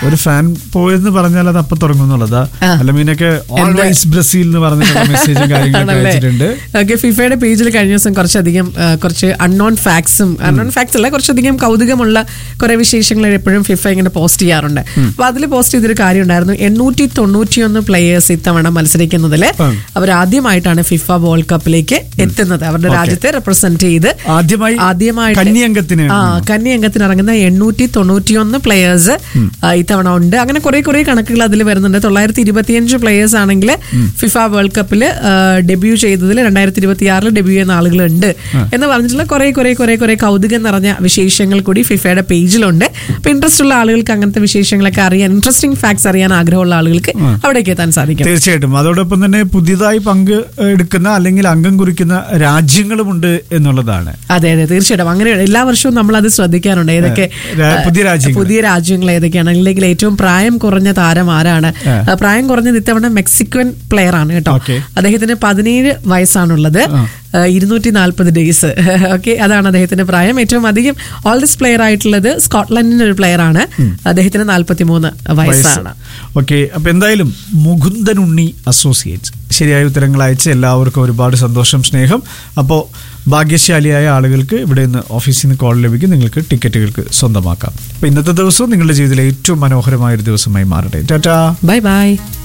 ഒരു ഫാൻ പോയെന്ന് പറഞ്ഞാൽ അത് അപ്പൊ തുടങ്ങുന്നുള്ളതാ ആ. അല്ലമീനൊക്കെ ഓൾവേസ് ബ്രസീൽ എന്ന് പറഞ്ഞിട്ടുള്ള മെസ്സേജും കാര്യങ്ങളൊക്കെ ആണല്ലേ? അയച്ചിട്ടുണ്ട് ഓക്കെ ഫിഫയുടെ പേജിൽ കഴിഞ്ഞ ദിവസം കുറച്ചധികം ആ, കുറച്ച് അൺനോൺ ഫാക്ട്സും അൺനോൺ ഫാക്ട്സ് അല്ല കുറച്ചധികം കൗതുകമുള്ള കുറെ വിശേഷങ്ങൾ എപ്പോഴും ഫിഫ ഇങ്ങനെ പോസ്റ്റ് ചെയ്യാറുണ്ട് അപ്പൊ അതിൽ പോസ്റ്റ് ചെയ്തൊരു കാര്യം ഉണ്ടായിരുന്നു എണ്ണൂറ്റി തൊണ്ണൂറ്റിയൊന്ന് പ്ലേയേഴ്സ് ഇത്തവണ മത്സരിക്കുന്നതിൽ ഉം. അവർ ആദ്യമായിട്ടാണ് ഫിഫ വേൾഡ് കപ്പിലേക്ക് എത്തുന്നത് അവരുടെ രാജ്യത്തെ റെപ്രസെന്റ് ചെയ്ത് ആദ്യമായി ആദ്യമായിട്ട് കന്നി ആ കന്നി അംഗത്തിന് ഇറങ്ങുന്ന എണ്ണൂറ്റി തൊണ്ണൂറ്റിയൊന്ന് പ്ലേയേഴ്സ് ഇത്തവണ ഉണ്ട് അങ്ങനെ കുറെ കുറെ കണക്കുകൾ അതിൽ വരുന്നുണ്ട് തൊള്ളായിരത്തി ഇരുപത്തിയഞ്ച് പ്ലേയേഴ്സ് ആണെങ്കിൽ ഫിഫ വേൾഡ് കപ്പിൽ ഡെബ്യൂ ചെയ്തതിൽ രണ്ടായിരത്തി ഇരുപത്തി ആറിൽ ഡെബ്യൂ ചെയ്യുന്ന ആളുകളുണ്ട് എന്ന് പറഞ്ഞിട്ടുള്ള കുറെ കുറെ കുറെ കുറെ കൗതുകം നിറഞ്ഞ വിശേഷങ്ങൾ കൂടി ഫിഫയുടെ പേജിലുണ്ട് അപ്പൊ ഇൻട്രസ്റ്റ് ഉള്ള ആളുകൾക്ക് അങ്ങനത്തെ വിശേഷങ്ങളൊക്കെ അറിയാൻ ഇൻട്രസ്റ്റിംഗ് ഫാക്ട്സ് അറിയാൻ ആഗ്രഹമുള്ള ആളുകൾക്ക് അവിടേക്ക് എത്താൻ സാധിക്കും തീർച്ചയായിട്ടും അതോടൊപ്പം തന്നെ പുതിയതായി പങ്ക് എടുക്കുന്ന അല്ലെങ്കിൽ അംഗം കുറിക്കുന്ന രാജ്യങ്ങളുമുണ്ട് എന്നുള്ളതാണ് അതെ അതെ തീർച്ചയായിട്ടും അങ്ങനെ എല്ലാ വർഷവും നമ്മൾ അത് ശ്രദ്ധിക്കാറുണ്ട് ഏതൊക്കെ രാ- ആ, പുതിയ രാജ്യങ്ങൾ. പുതിയ രാജ്യങ്ങൾ ഏതൊക്കെയാണ് അല്ലെങ്കിൽ ഏറ്റവും പ്രായം കുറഞ്ഞ താരം ആരാണ് ആ, പ്രായം കുറഞ്ഞത് ഇത്തവണ മെക്സിക്കൻ പ്ലെയർ ആണ് കേട്ടോ Okay. അദ്ദേഹത്തിന് പതിനേഴ് വയസ്സാണുള്ളത് ഇരുന്നൂറ്റി നാൽപ്പത് ഡേയ്സ് ഓക്കെ അതാണ് അദ്ദേഹത്തിന്റെ പ്രായം ഏറ്റവും അധികം ഓൾഡസ്റ്റ് പ്ലെയർ ആയിട്ടുള്ളത് സ്കോട്ട്ലൻഡിന്റെ ഒരു പ്ലെയർ ആണ് അദ്ദേഹത്തിന് നാൽപ്പത്തി മൂന്ന് വയസ്സാണ് ഓക്കെ അപ്പൊ എന്തായാലും മുകുന്ദൻ ഉണ്ണി അസോസിയേറ്റ്സ് ശരിയായ ഉത്തരങ്ങൾ അയച്ച് എല്ലാവർക്കും ഒരുപാട് സന്തോഷം സ്നേഹം അപ്പോൾ ഭാഗ്യശാലിയായ ആളുകൾക്ക് ഇവിടെ നിന്ന് ഓഫീസിൽ നിന്ന് കോൾ ലഭിക്കും നിങ്ങൾക്ക് ടിക്കറ്റുകൾക്ക് സ്വന്തമാക്കാം അപ്പൊ ഇന്നത്തെ ദിവസവും നിങ്ങളുടെ ജീവിതത്തിലെ ഏറ്റവും മനോഹരമായ ഒരു ദിവസമായി മാറട്ടെ ടാറ്റാ ബൈ ബൈ